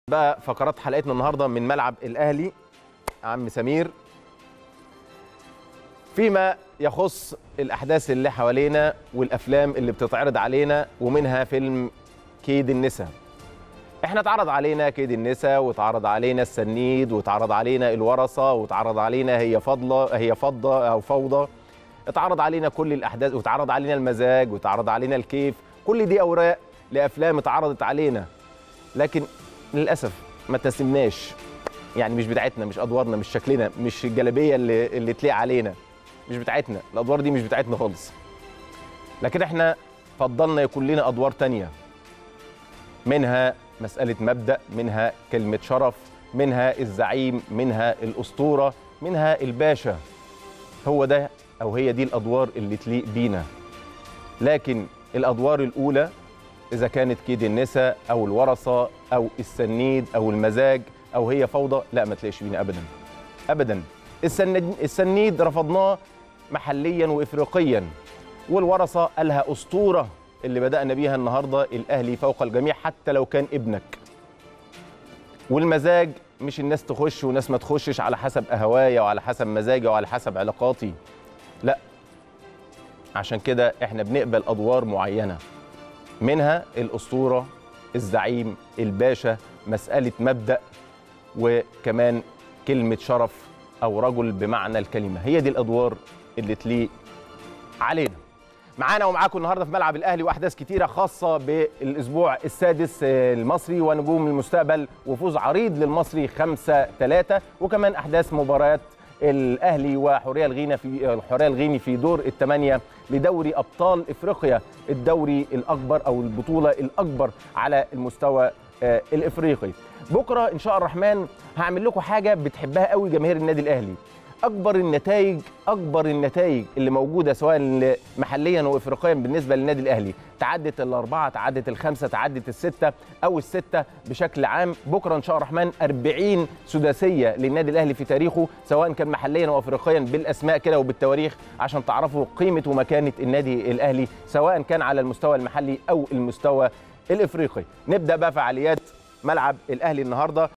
بقى فقرات حلقتنا النهارده من ملعب الاهلي عم سمير فيما يخص الاحداث اللي حوالينا والافلام اللي بتتعرض علينا ومنها فيلم كيد النساء احنا اتعرض علينا كيد النساء واتعرض علينا السنيد واتعرض علينا الورثه واتعرض علينا هي فضله هي فضه او فوضى اتعرض علينا كل الاحداث واتعرض علينا المزاج واتعرض علينا الكيف كل دي اوراق لافلام اتعرضت علينا لكن للاسف ما تسمناش يعني مش بتاعتنا مش ادوارنا مش شكلنا مش الجلابيه اللي اللي تليق علينا مش بتاعتنا الادوار دي مش بتاعتنا خالص لكن احنا فضلنا يكون لنا ادوار تانية منها مساله مبدا منها كلمه شرف منها الزعيم منها الاسطوره منها الباشا هو ده او هي دي الادوار اللي تليق بينا لكن الادوار الاولى اذا كانت كيد النساء او الورثه او السنيد او المزاج او هي فوضى لا ما تلاقيش بينا ابدا ابدا السنيد, السنيد رفضناه محليا وافريقيا والورثه قالها اسطوره اللي بدانا بيها النهارده الاهلي فوق الجميع حتى لو كان ابنك والمزاج مش الناس تخش وناس ما تخشش على حسب اهوايا وعلى حسب مزاجي وعلى حسب علاقاتي لا عشان كده احنا بنقبل ادوار معينه منها الاسطوره الزعيم الباشا مساله مبدا وكمان كلمه شرف او رجل بمعنى الكلمه هي دي الادوار اللي تليق علينا معانا ومعاكم النهارده في ملعب الاهلي واحداث كتيره خاصه بالاسبوع السادس المصري ونجوم المستقبل وفوز عريض للمصري 5 3 وكمان احداث مباريات الاهلي وحوريه الغيني في حوريه الغيني في دور الثمانيه لدوري ابطال افريقيا الدوري الاكبر او البطوله الاكبر على المستوى آه الافريقي بكره ان شاء الرحمن هعمل لكم حاجه بتحبها قوي جماهير النادي الاهلي اكبر النتائج اكبر النتائج اللي موجوده سواء محليا وافريقيا بالنسبه للنادي الاهلي تعدت الاربعه تعدت الخمسه تعدت السته او السته بشكل عام بكره ان شاء الرحمن 40 سداسيه للنادي الاهلي في تاريخه سواء كان محليا وافريقيا بالاسماء كده وبالتواريخ عشان تعرفوا قيمه ومكانه النادي الاهلي سواء كان على المستوى المحلي او المستوى الافريقي نبدا بقى فعاليات ملعب الاهلي النهارده